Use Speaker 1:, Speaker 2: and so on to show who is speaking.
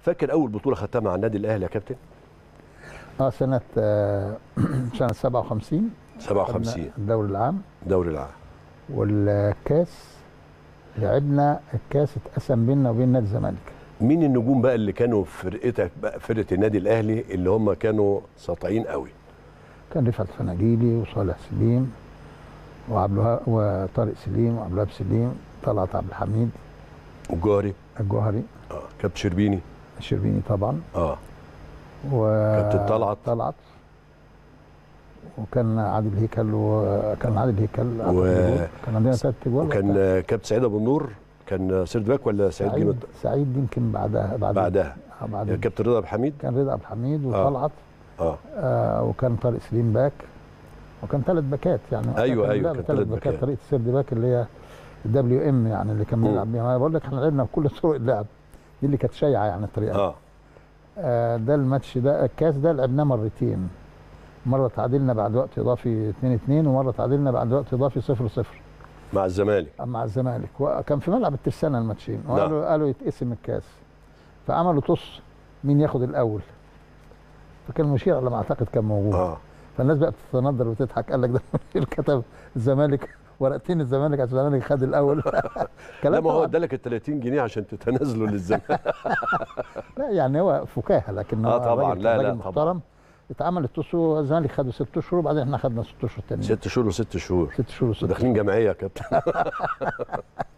Speaker 1: فاكر اول بطوله خدتها مع النادي الاهلي يا كابتن
Speaker 2: اه سنه آه سنه 57
Speaker 1: 57
Speaker 2: خدنا الدوري العام
Speaker 1: دوري العام
Speaker 2: والكاس لعبنا الكاس اتقسم بيننا وبين نادي الزمالك
Speaker 1: مين النجوم بقى اللي كانوا في فرقتك بقى فرقه النادي الاهلي اللي هم كانوا ساطعين قوي
Speaker 2: كان رفعت الفناجيلي وصالح سليم وعبد الوهاب وطارق سليم وعبد الوهاب سليم طلعت عبد الحميد
Speaker 1: الجوهري
Speaker 2: الجوهري
Speaker 1: اه كابتن شربيني
Speaker 2: الشربيني طبعا
Speaker 1: اه
Speaker 2: و
Speaker 1: كابتن طلعت.
Speaker 2: طلعت وكان عادل هيكل وكان عادل هيكل
Speaker 1: و-
Speaker 2: كان عندنا ثلاث اجوال
Speaker 1: وكان آه، كابتن سعيد ابو النور كان سيرد باك ولا سعيد
Speaker 2: سعيد
Speaker 1: جيمت
Speaker 2: سعيد دي يمكن بعدها بعد
Speaker 1: بعدها
Speaker 2: آه، بعد
Speaker 1: كابتن رضا عبد الحميد
Speaker 2: كان رضا عبد الحميد وطلعت
Speaker 1: اه
Speaker 2: آه وكان طارق سليم باك وكان ثلاث باكات يعني
Speaker 1: أيوة،
Speaker 2: كان
Speaker 1: أيوة،
Speaker 2: بيلعب
Speaker 1: كان
Speaker 2: ثلاث
Speaker 1: تلات
Speaker 2: باكات
Speaker 1: باكات.
Speaker 2: طريقه السيرد باك اللي هي الدبليو ام يعني اللي كان
Speaker 1: مم.
Speaker 2: بيلعب بيها انا بقول لك احنا لعبنا بكل طرق اللعب دي اللي كانت شايعه يعني الطريقه دي.
Speaker 1: اه
Speaker 2: آه ده الماتش ده الكاس ده لعبناه مرتين مره تعادلنا بعد وقت اضافي 2 2 ومره تعادلنا بعد وقت اضافي 0 0
Speaker 1: مع الزمالك
Speaker 2: مع الزمالك وكان في ملعب الترسانه الماتشين
Speaker 1: نعم.
Speaker 2: وقالوا قالوا يتقسم الكاس فعملوا طص مين ياخد الاول فكان المشير على ما اعتقد كان موجود
Speaker 1: اه
Speaker 2: فالناس بقت تتندر وتضحك قال لك ده المشير كتب الزمالك ورقتين الزمالك عشان الزمالك خد الاول
Speaker 1: لا
Speaker 2: كلام
Speaker 1: ما هو
Speaker 2: طبعاً-
Speaker 1: ادالك ال 30 جنيه عشان تتنازلوا للزمالك
Speaker 2: لا يعني هو فكاهه لكن
Speaker 1: آه
Speaker 2: هو
Speaker 1: طبعاً،
Speaker 2: راجل-
Speaker 1: لا، لا،
Speaker 2: راجل
Speaker 1: طبعاً.
Speaker 2: محترم اتعمل الطص والزمالك خدوا ست شهور وبعدين احنا خدنا ست شهور تانيين
Speaker 1: ست شهور وست شهور
Speaker 2: ست شهور وست
Speaker 1: وداخلين جمعيه يا كابتن